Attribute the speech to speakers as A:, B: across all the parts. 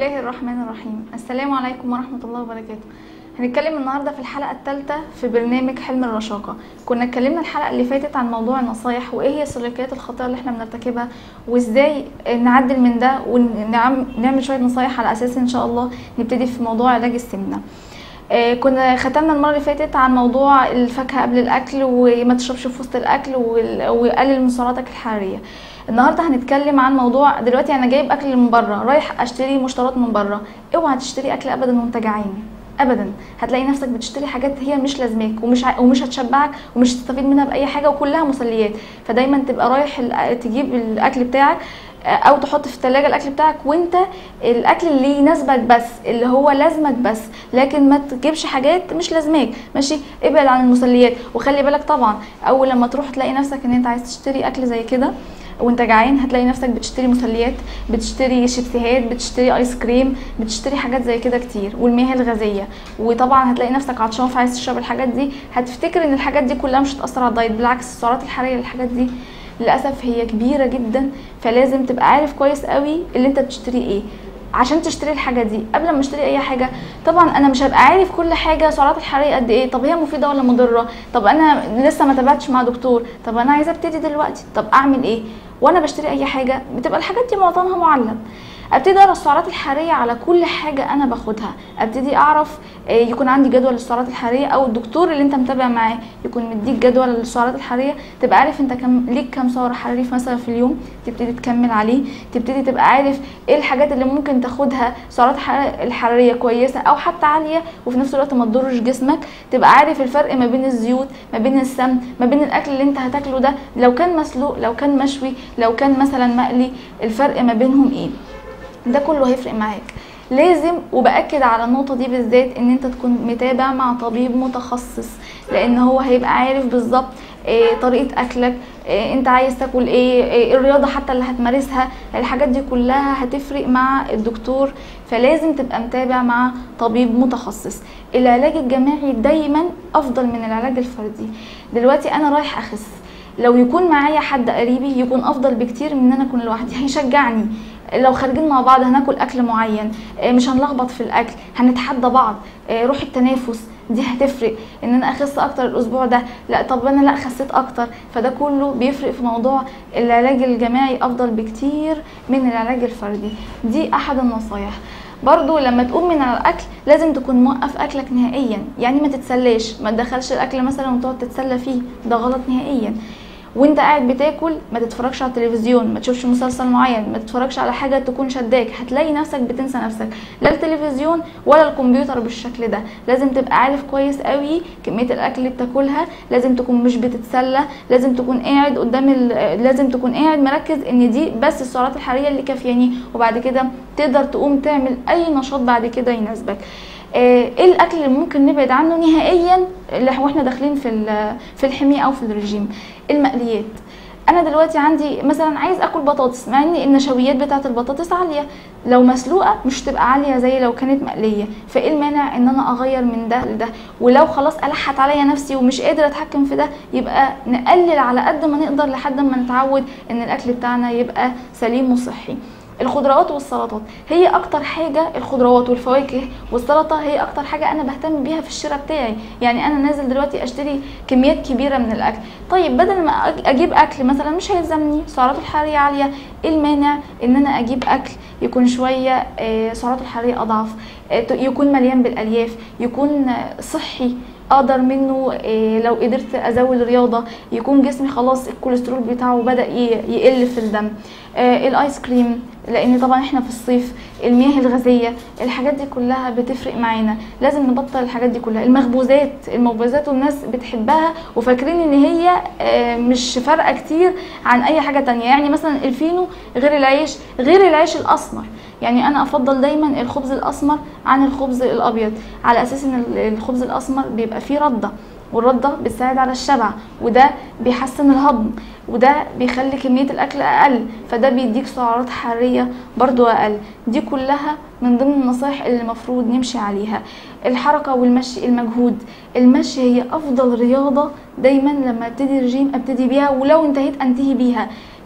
A: الله الرحمن الرحيم السلام عليكم ورحمة الله وبركاته هنتكلم النهاردة في الحلقة الثالثة في برنامج حلم الرشاقة كنا اتكلمنا الحلقة اللي فاتت عن موضوع النصايح وايه هي السلوكيات الخاطئة اللي احنا بنرتكبها وازاي نعدل من ده ونعمل شوية نصايح على اساس ان شاء الله نبتدي في موضوع علاج السمنة آه، كنا ختمنا المره اللي فاتت عن موضوع الفاكهه قبل الاكل وما تشربش في وسط الاكل وال- وقلل من سعراتك الحراريه النهارده هنتكلم عن موضوع دلوقتي انا جايب اكل من بره رايح اشتري مشتريات من بره اوعى تشتري اكل ابدا وانت جعان ابدا هتلاقي نفسك بتشتري حاجات هي مش لازماك ومش ع... ومش هتشبعك ومش هتستفيد منها باي حاجه وكلها مسليات فدايما تبقى رايح ال- تجيب الاكل بتاعك او تحط في الثلاجه الاكل بتاعك وانت الاكل اللي يناسبك بس اللي هو لازمك بس لكن ما تجيبش حاجات مش لازماك ماشي ابعد عن المسليات وخلي بالك طبعا اول لما تروح تلاقي نفسك ان انت عايز تشتري اكل زي كده وانت جعان هتلاقي نفسك بتشتري مسليات بتشتري شيبسيهات بتشتري ايس كريم بتشتري حاجات زي كده كتير والمياه الغازيه وطبعا هتلاقي نفسك عطشان فعايز تشرب الحاجات دي هتفتكر ان الحاجات دي كلها مش هتاثر على الدايت بالعكس السعرات الحراريه للحاجات دي للاسف هي كبيره جدا فلازم تبقى عارف كويس قوي اللي انت بتشتري ايه عشان تشتري الحاجه دي قبل ما اشتري اي حاجه طبعا انا مش هبقى عارف كل حاجه سعرات الحراريه قد ايه طب هي مفيده ولا مضره طب انا لسه ما تابعتش مع دكتور طب انا عايزه ابتدي دلوقتي طب اعمل ايه وانا بشتري اي حاجه بتبقى الحاجات دي معظمها معلب ابتدي اقرا السعرات الحراريه على كل حاجه انا باخدها ابتدي اعرف آه، يكون عندي جدول للسعرات الحراريه او الدكتور اللي انت متابع معاه يكون مديك جدول للسعرات الحراريه تبقى عارف انت كم ليك كام سعر حراري مثلا في اليوم تبتدي تكمل عليه تبتدي تبقى عارف ايه الحاجات اللي ممكن تاخدها سعرات الحرارة- الحراريه كويسه او حتى عاليه وفي نفس الوقت ما تضرش جسمك تبقى عارف الفرق ما بين الزيوت ما بين السمن ما بين الاكل اللي انت هتاكله ده لو كان مسلوق لو كان مشوي لو كان مثلا مقلي الفرق ما بينهم ايه ده كله هيفرق معاك لازم وباكد على النقطه دي بالذات ان انت تكون متابع مع طبيب متخصص لان هو هيبقى عارف بالظبط إيه طريقه اكلك إيه انت عايز تاكل ايه, إيه الرياضه حتى اللي هتمارسها الحاجات دي كلها هتفرق مع الدكتور فلازم تبقى متابع مع طبيب متخصص العلاج الجماعي دايما افضل من العلاج الفردي دلوقتي انا رايح اخس لو يكون معايا حد قريبي يكون افضل بكتير من ان انا اكون لوحدي هيشجعني لو خارجين مع بعض هناكل اكل معين آه، مش هنلخبط في الاكل هنتحدى بعض آه، روح التنافس دي هتفرق ان انا اخس اكتر الاسبوع ده لا طب انا لا خسيت اكتر فده كله بيفرق في موضوع العلاج الجماعي افضل بكتير من العلاج الفردي دي احد النصايح برضو لما تقوم من على الاكل لازم تكون موقف اكلك نهائيا يعني ما تتسلاش ما تدخلش الاكل مثلا وتقعد تتسلى فيه ده غلط نهائيا وانت قاعد بتاكل ما تتفرجش على التلفزيون ما تشوفش مسلسل معين ما تتفرجش على حاجه تكون شداك هتلاقي نفسك بتنسى نفسك لا التلفزيون ولا الكمبيوتر بالشكل ده لازم تبقى عارف كويس قوي كميه الاكل اللي بتاكلها لازم تكون مش بتتسلى لازم تكون قاعد قدام ال- لازم تكون قاعد مركز ان دي بس السعرات الحراريه اللي كافياني وبعد كده تقدر تقوم تعمل اي نشاط بعد كده يناسبك آه، ايه الاكل اللي ممكن نبعد عنه نهائيا اللي واحنا داخلين في ال- في الحميه او في الرجيم المقليات انا دلوقتي عندي مثلا عايز اكل بطاطس مع ان النشويات بتاعه البطاطس عاليه لو مسلوقه مش تبقى عاليه زي لو كانت مقليه فايه المانع ان انا اغير من ده لده ولو خلاص الحت عليا نفسي ومش قادره اتحكم في ده يبقى نقلل على قد ما نقدر لحد ما نتعود ان الاكل بتاعنا يبقى سليم وصحي الخضروات والسلطات هي اكتر حاجه الخضروات والفواكه والسلطه هي اكتر حاجه انا بهتم بيها في الشراء بتاعي يعني انا نازل دلوقتي اشتري كميات كبيره من الاكل طيب بدل ما أج- اجيب اكل مثلا مش هيلزمني سعراته الحراريه عاليه ايه المانع ان انا اجيب اكل يكون شويه آه، سعراته الحراريه اضعف آه، ت- يكون مليان بالالياف يكون آه، صحي اقدر منه إيه لو قدرت ازود رياضه يكون جسمي خلاص الكوليسترول بتاعه بدا ي- يقل في الدم آه الايس كريم لان طبعا احنا في الصيف المياه الغازيه الحاجات دي كلها بتفرق معانا لازم نبطل الحاجات دي كلها المخبوزات المخبوزات والناس بتحبها وفاكرين ان هي آه مش فارقه كتير عن اي حاجه تانية يعني مثلا الفينو غير العيش غير العيش الاسمر يعني انا افضل دايما الخبز الاسمر عن الخبز الابيض على اساس ان الخبز الاسمر بيبقى فيه رده والرده بتساعد على الشبع وده بيحسن الهضم وده بيخلي كميه الاكل اقل فده بيديك سعرات حراريه برضو اقل دي كلها من ضمن النصائح اللي المفروض نمشي عليها الحركه والمشي المجهود المشي هي افضل رياضه دايما لما ابتدي رجيم ابتدي بيها ولو انتهيت انتهي بيها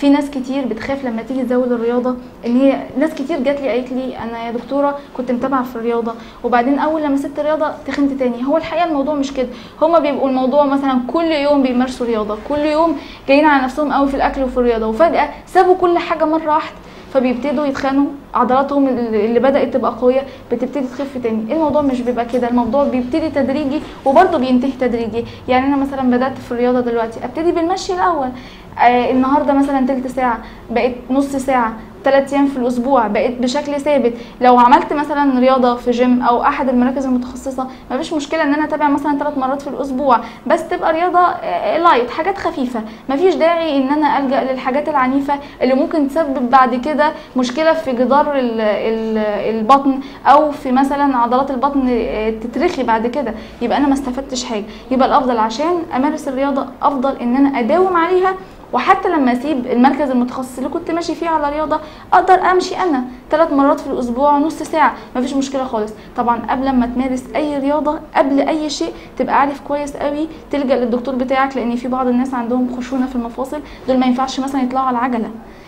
A: في ناس كتير بتخاف لما تيجي تزود الرياضه ان هي ناس كتير جات لي قالت لي انا يا دكتوره كنت متابعه في الرياضه وبعدين اول لما سبت الرياضه تخنت تاني هو الحقيقه الموضوع مش كده هما بيبقوا الموضوع مثلا كل يوم بيمارسوا رياضه كل يوم جايين على نفسهم قوي في الاكل وفي الرياضه وفجاه سابوا كل حاجه مره واحده فبيبتدوا يتخانوا عضلاتهم اللي بدات تبقى قويه بتبتدي تخف تاني الموضوع مش بيبقى كده الموضوع بيبتدي تدريجي وبرده بينتهي تدريجي يعني انا مثلا بدات في الرياضه دلوقتي ابتدي بالمشي الاول آه النهارده مثلا تلت ساعه بقت نص ساعه ثلاث ايام في الاسبوع بقيت بشكل ثابت لو عملت مثلا رياضه في جيم او احد المراكز المتخصصه مفيش مشكله ان انا اتابع مثلا ثلاث مرات في الاسبوع بس تبقى رياضه لايت حاجات خفيفه مفيش داعي ان انا الجا للحاجات العنيفه اللي ممكن تسبب بعد كده مشكله في جدار ال ال البطن او في مثلا عضلات البطن تترخي بعد كده يبقى انا ما استفدتش حاجه يبقى الافضل عشان امارس الرياضه افضل ان انا اداوم عليها وحتى لما اسيب المركز المتخصص اللي كنت ماشي فيه على رياضه اقدر امشي انا ثلاث مرات في الاسبوع نص ساعه مفيش مشكله خالص طبعا قبل ما تمارس اي رياضه قبل اي شيء تبقى عارف كويس قوي تلجا للدكتور بتاعك لان في بعض الناس عندهم خشونه في المفاصل دول ما ينفعش مثلا يطلعوا على العجله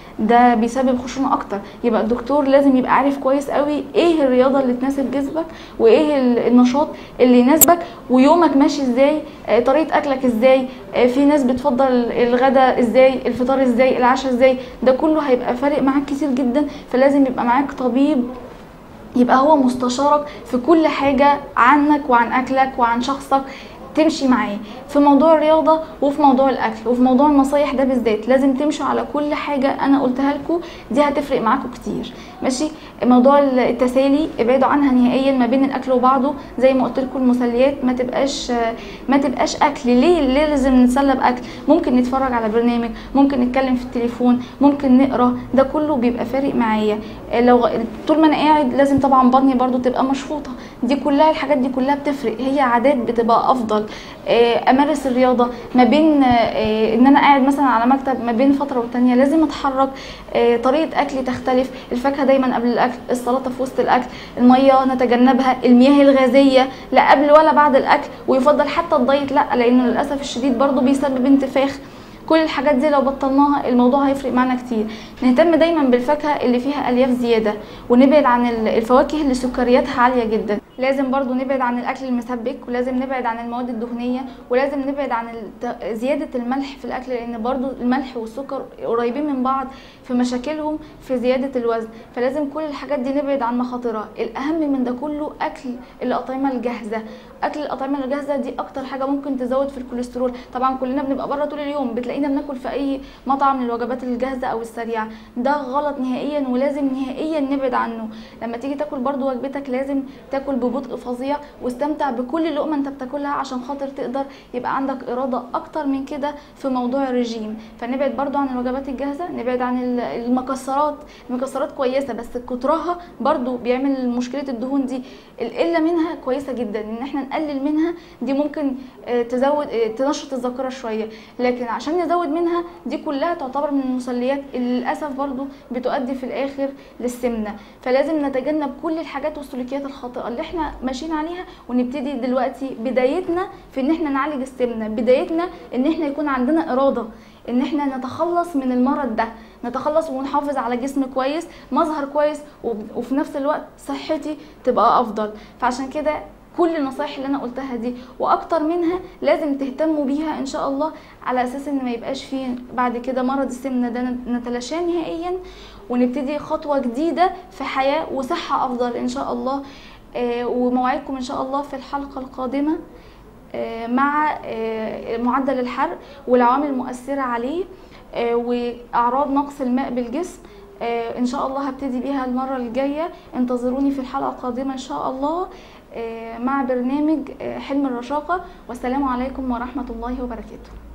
A: ده بيسبب خشونه اكتر يبقى الدكتور لازم يبقى عارف كويس قوي ايه الرياضه اللي تناسب جسمك وايه النشاط اللي يناسبك ويومك ماشي ازاي طريقه اكلك ازاي في ناس بتفضل الغداء ازاي الفطار ازاي العشاء ازاي ده كله هيبقى فارق معاك كتير جدا فلازم يبقى معاك طبيب يبقى هو مستشارك في كل حاجه عنك وعن اكلك وعن شخصك تمشي معاه في موضوع الرياضه وفي موضوع الاكل وفي موضوع النصايح ده بالذات لازم تمشوا على كل حاجه انا قلتها لكم دي هتفرق معاكم كتير ماشي موضوع التسالي ابعدوا عنها نهائيا ما بين الاكل وبعضه زي ما قلت لكم المسليات ما تبقاش ما تبقاش اكل ليه ليه لازم نتسلى باكل ممكن نتفرج على برنامج ممكن نتكلم في التليفون ممكن نقرا ده كله بيبقى فارق معايا لو طول ما انا قاعد لازم طبعا بطني برضو تبقى مشفوطه دي كلها الحاجات دي كلها بتفرق هي عادات بتبقى افضل امارس الرياضه ما بين ان انا قاعد مثلا على مكتب ما بين فتره والتانيه لازم اتحرك طريقه اكلي تختلف الفاكهه دايما قبل الاكل السلطه في وسط الاكل الميه نتجنبها المياه الغازيه لا قبل ولا بعد الاكل ويفضل حتى الدايت لا لانه للاسف الشديد برضو بيسبب انتفاخ كل الحاجات دي لو بطلناها الموضوع هيفرق معانا كتير نهتم دايما بالفاكهه اللي فيها الياف زياده ونبعد عن الفواكه اللي سكرياتها عاليه جدا لازم برضو نبعد عن الاكل المسبك ولازم نبعد عن المواد الدهنيه ولازم نبعد عن زياده الملح في الاكل لان برضو الملح والسكر قريبين من بعض في مشاكلهم في زياده الوزن فلازم كل الحاجات دي نبعد عن مخاطرها الاهم من ده كله اكل الاطعمه الجاهزه اكل الاطعمه الجاهزه دي اكتر حاجه ممكن تزود في الكوليسترول طبعا كلنا بنبقى بره طول اليوم بتلاقينا بناكل في اي مطعم من الوجبات الجاهزه او السريعه ده غلط نهائيا ولازم نهائيا نبعد عنه لما تيجي تاكل برضو وجبتك لازم تاكل ببطء فظيع واستمتع بكل لقمه انت بتاكلها عشان خاطر تقدر يبقى عندك اراده اكتر من كده في موضوع الرجيم فنبعد برضو عن الوجبات الجاهزه نبعد عن المكسرات المكسرات كويسه بس كترها برضو بيعمل مشكله الدهون دي القله منها كويسه جدا ان احنا نقلل منها دي ممكن تزود تنشط الذاكره شويه لكن عشان نزود منها دي كلها تعتبر من المسليات اللي للاسف برضو بتؤدي في الاخر للسمنه فلازم نتجنب كل الحاجات والسلوكيات الخاطئه اللي احنا ماشيين عليها ونبتدي دلوقتي بدايتنا في ان احنا نعالج السمنه بدايتنا ان احنا يكون عندنا اراده ان احنا نتخلص من المرض ده نتخلص ونحافظ على جسم كويس مظهر كويس وفي نفس الوقت صحتي تبقى افضل فعشان كده كل النصايح اللي انا قلتها دي واكتر منها لازم تهتموا بيها ان شاء الله على اساس ان ما يبقاش فيه بعد كده مرض السمنه ده نتلاشاه نهائيا ونبتدي خطوه جديده في حياه وصحه افضل ان شاء الله آه وموعدكم ان شاء الله في الحلقه القادمه آه مع آه معدل الحرق والعوامل المؤثره عليه واعراض نقص الماء بالجسم ان شاء الله هبتدي بيها المره الجايه انتظروني في الحلقه القادمه ان شاء الله مع برنامج حلم الرشاقه والسلام عليكم ورحمه الله وبركاته